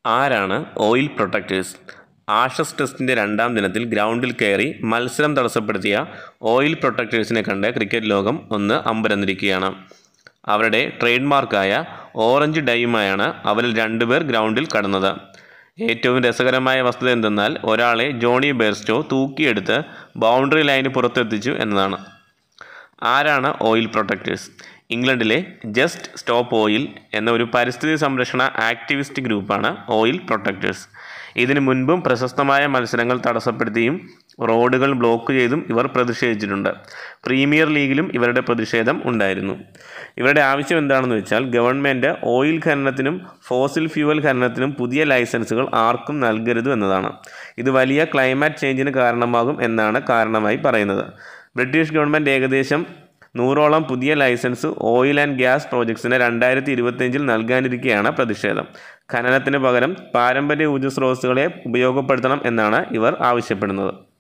ആരാണ് oil protectors Ashes ടെസ്റ്റിൻ്റെ രണ്ടാം ദിനത്തിൽ ഗ്രൗണ്ടിൽ കയറി മത്സരം തടസ്സപ്പെടുത്തിയ ഓയിൽ പ്രൊട്ടക്ടേഴ്സിനെ കണ്ട് ക്രിക്കറ്റ് ലോകം ഒന്ന് അമ്പരന്നിരിക്കുകയാണ് അവരുടെ ട്രേഡ് മാർക്കായ ഓറഞ്ച് ഡൈയുമായാണ് അവരിൽ രണ്ടുപേർ ഗ്രൗണ്ടിൽ കടന്നത് ഏറ്റവും രസകരമായ വസ്തുത എന്തെന്നാൽ ഒരാളെ ജോണി ബെയർസ്റ്റോ തൂക്കിയെടുത്ത് ബൗണ്ടറി ലൈന് പുറത്തെത്തിച്ചു എന്നതാണ് ആരാണ് ഓയിൽ പ്രൊട്ടക്ടേഴ്സ് ഇംഗ്ലണ്ടിലെ ജസ്റ്റ് സ്റ്റോപ്പ് ഓയിൽ എന്ന ഒരു പരിസ്ഥിതി സംരക്ഷണ ആക്ടിവിസ്റ്റ് ഗ്രൂപ്പാണ് ഓയിൽ പ്രൊട്ടക്ടേഴ്സ് ഇതിനു മുൻപും പ്രശസ്തമായ മത്സരങ്ങൾ തടസ്സപ്പെടുത്തിയും റോഡുകൾ ബ്ലോക്ക് ചെയ്തും ഇവർ പ്രതിഷേധിച്ചിട്ടുണ്ട് പ്രീമിയർ ലീഗിലും ഇവരുടെ പ്രതിഷേധം ഉണ്ടായിരുന്നു ഇവരുടെ ആവശ്യം എന്താണെന്ന് വെച്ചാൽ ഗവൺമെൻറ് ഓയിൽ ഖനനത്തിനും ഫോസിൽ ഫ്യൂവൽ ഖനനത്തിനും പുതിയ ലൈസൻസുകൾ ആർക്കും നൽകരുത് എന്നതാണ് ഇത് വലിയ ക്ലൈമാറ്റ് ചേഞ്ചിന് കാരണമാകും എന്നാണ് കാരണമായി പറയുന്നത് ബ്രിട്ടീഷ് ഗവൺമെൻറ് ഏകദേശം നൂറോളം പുതിയ ലൈസൻസ് ഓയിൽ ആൻഡ് ഗ്യാസ് പ്രോജക്ട്സിന് രണ്ടായിരത്തി ഇരുപത്തിയഞ്ചിൽ നൽകാനിരിക്കെയാണ് പ്രതിഷേധം ഖനനത്തിന് പകരം പാരമ്പര്യ ഊർജ്ജ സ്രോതസ്സുകളെ ഉപയോഗപ്പെടുത്തണം എന്നാണ് ഇവർ ആവശ്യപ്പെടുന്നത്